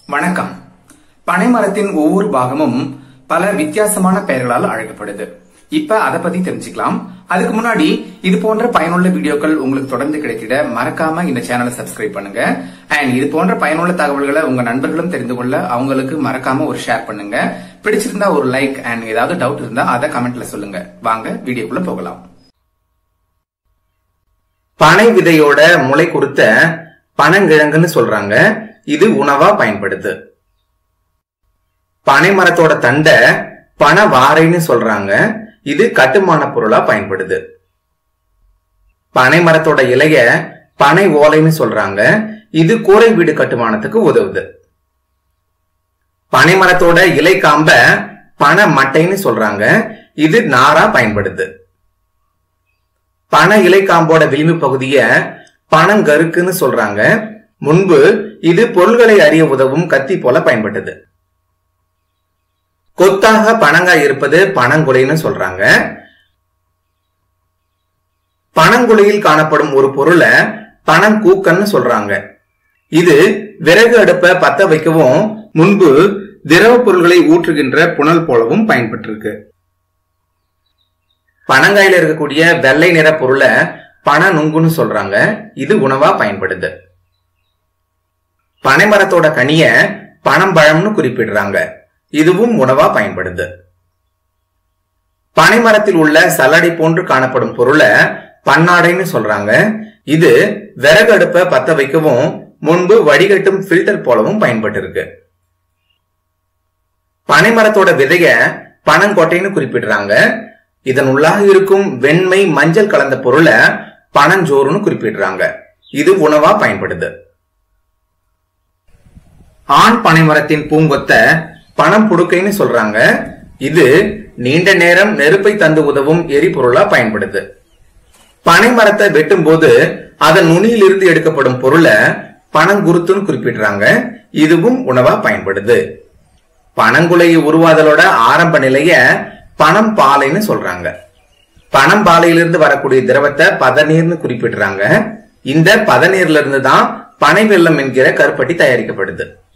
வணக்கம் பனைமரத்தின் ஒவ்வொரு பாகமும் பல வித்தியாசமான பெயர்களால் அழைக்கப்படுது இப்ப அத பத்தி தெரிஞ்சுக்கலாம் அதுக்கு முன்னாடி இது போன்ற பயனுள்ள வீடியோக்கள் உங்களுக்கு தொடர்ந்து கிடைத்திட மறக்காம இந்த சேனலை சப்ஸ்கிரைப் பண்ணுங்க அண்ட் இது போன்ற பயனுள்ள தகவல்களை உங்க நண்பர்களும் தெரிந்து கொள்ள அவங்களுக்கு மறக்காம ஒரு ஷேர் பண்ணுங்க பிடிச்சிருந்தா ஒரு லைக் அண்ட் ஏதாவது டவுட் இருந்தா அதை கமெண்ட்ல சொல்லுங்க வாங்க வீடியோக்குள்ள போகலாம் பனை விதையோட முளை கொடுத்த பனங்கிழங்குன்னு சொல்றாங்க இது உணவா பயன்படுது பனை மரத்தோட தண்டை பன வாரைன்னு சொல்றாங்க இது கட்டுமான பொருளா பயன்படுது பனை மரத்தோட இலைய பனை ஓலைன்னு சொல்றாங்க இது கூரை வீடு கட்டுமானத்துக்கு உதவுது பனை மரத்தோட இலை காம்ப பனை மட்டைன்னு சொல்றாங்க இது நாரா பயன்படுது பனை இலை காம்போட விளிம்பு பகுதிய பனங்கருக்குன்னு சொல்றாங்க முன்பு இது பொருள்களை அறிய உதவும் கத்தி போல பயன்பட்டது கொத்தாக பனங்காய் இருப்பது பனங்குலைன்னு சொல்றாங்க பனங்குலையில் காணப்படும் ஒரு பொருளை பனங்கூக்கன்னு சொல்றாங்க இது விறகு அடுப்பை பத்த வைக்கவும் முன்பு திரவ பொருள்களை ஊற்றுகின்ற புனல் போலவும் பயன்பட்டிருக்கு பனங்காயில இருக்கக்கூடிய வெள்ளை நிற பொருளை பன நுங்குன்னு சொல்றாங்க இது உணவா பயன்படுது பனைமரத்தோட கனிய பனம்பழம்னு குறிப்பிடுறாங்க இதுவும் உணவா பயன்படுது பனைமரத்தில் உள்ள சல்லடை போன்று காணப்படும் பொருளை பன்னாடைன்னு சொல்றாங்க இது விறகு அடுப்பை பத்த வைக்கவும் முன்பு வடிகட்டும் ஃபில்டர் போலவும் பயன்பட்டு இருக்கு பனைமரத்தோட விதைய பனங்கொட்டைன்னு குறிப்பிடுறாங்க இதன் உள்ளாக இருக்கும் வெண்மை மஞ்சள் கலந்த பொருளை பனஞ்சோறுன்னு குறிப்பிடுறாங்க இது உணவா பயன்படுது ஆண் பனைமரத்தின் பூங்கொத்த பனம் புடுக்கைன்னு சொல்றாங்க இது நீண்ட நேரம் நெருப்பை தந்து உதவும் எரிபொருளா பயன்படுது பனைமரத்தை வெட்டும் போது அதன் நுனியிலிருந்து எடுக்கப்படும் பொருளை பனங்குருத்துன்னு குறிப்பிடுறாங்க இதுவும் உணவா பயன்படுது பனங்குலை உருவாதலோட ஆரம்ப நிலைய பனம் பாலைன்னு சொல்றாங்க பனம் பாலையிலிருந்து வரக்கூடிய திரவத்தை பதநீர்னு குறிப்பிடுறாங்க இந்த பதநீர்ல இருந்து தான் பனை வெள்ளம் என்கிற கருப்பட்டி தயாரிக்கப்படுது